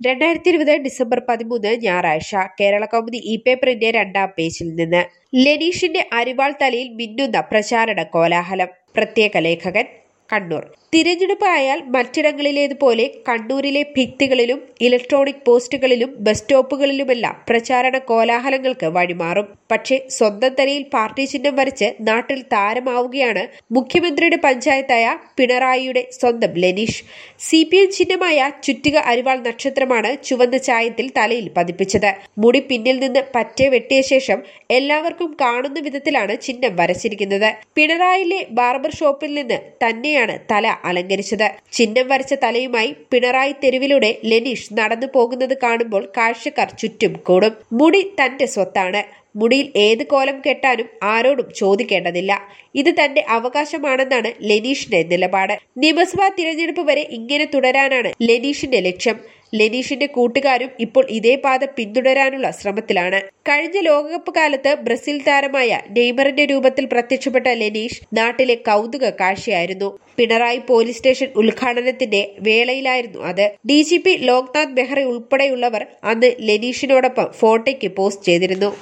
രണ്ടായിരത്തി ഇരുപത് ഡിസംബർ പതിമൂന്ന് ഞായറാഴ്ച കേരള കൗമുദി ഇ പേപ്പറിന്റെ രണ്ടാം പേജിൽ നിന്ന് ലെനീഷിന്റെ അരിവാൾ തലയിൽ മിന്നുന്ന പ്രചാരണ കോലാഹലം പ്രത്യേക ലേഖകൻ കണ്ണൂർ തിരഞ്ഞെടുപ്പ് ആയാൽ മറ്റിടങ്ങളിലേതുപോലെ കണ്ണൂരിലെ ഭിത്തികളിലും ഇലക്ട്രോണിക് പോസ്റ്റുകളിലും ബസ് സ്റ്റോപ്പുകളിലുമെല്ലാം പ്രചാരണ കോലാഹലങ്ങൾക്ക് വഴിമാറും പക്ഷേ സ്വന്തം തലയിൽ പാർട്ടി ചിഹ്നം വരച്ച് നാട്ടിൽ താരമാവുകയാണ് മുഖ്യമന്ത്രിയുടെ പഞ്ചായത്തായ പിണറായിയുടെ സ്വന്തം ലെനീഷ് സി പി എം ചിഹ്നമായ ചുറ്റിക അരിവാൾ നക്ഷത്രമാണ് ചുവന്ന ചായത്തിൽ തലയിൽ പതിപ്പിച്ചത് മുടി പിന്നിൽ നിന്ന് പറ്റെ വെട്ടിയ ശേഷം എല്ലാവർക്കും കാണുന്ന വിധത്തിലാണ് ചിഹ്നം വരച്ചിരിക്കുന്നത് പിണറായിലെ ബാർബർ ഷോപ്പിൽ നിന്ന് തന്നെയാണ് തല അലങ്കരിച്ചത് ചിഹ്നം വരച്ച തലയുമായി പിണറായി തെരുവിലൂടെ ലെനീഷ് നടന്നു പോകുന്നത് കാണുമ്പോൾ കാഴ്ചക്കാർ ചുറ്റും കൂടും മുടി തന്റെ സ്വത്താണ് മുടിയിൽ ഏത് കോലം കെട്ടാനും ആരോടും ചോദിക്കേണ്ടതില്ല ഇത് തന്റെ അവകാശമാണെന്നാണ് ലെനീഷിന്റെ നിലപാട് നിയമസഭാ തിരഞ്ഞെടുപ്പ് വരെ ഇങ്ങനെ തുടരാനാണ് ലെനീഷിന്റെ ലക്ഷ്യം ലെനീഷിന്റെ കൂട്ടുകാരും ഇപ്പോൾ ഇതേ പാത പിന്തുടരാനുള്ള ശ്രമത്തിലാണ് കഴിഞ്ഞ ലോകകപ്പ് കാലത്ത് ബ്രസീൽ താരമായ നെയ്മറിന്റെ രൂപത്തിൽ പ്രത്യക്ഷപ്പെട്ട ലെനീഷ് നാട്ടിലെ കൗതുക കാഴ്ചയായിരുന്നു പിണറായി പോലീസ് സ്റ്റേഷൻ ഉദ്ഘാടനത്തിന്റെ വേളയിലായിരുന്നു അത് D G P Loknath Behera ഉൾപ്പെടെയുള്ളവർ അന്ന് ലെനീഷിനോടൊപ്പം ഫോട്ടോയ്ക്ക് പോസ്റ്റ് ചെയ്തിരുന്നു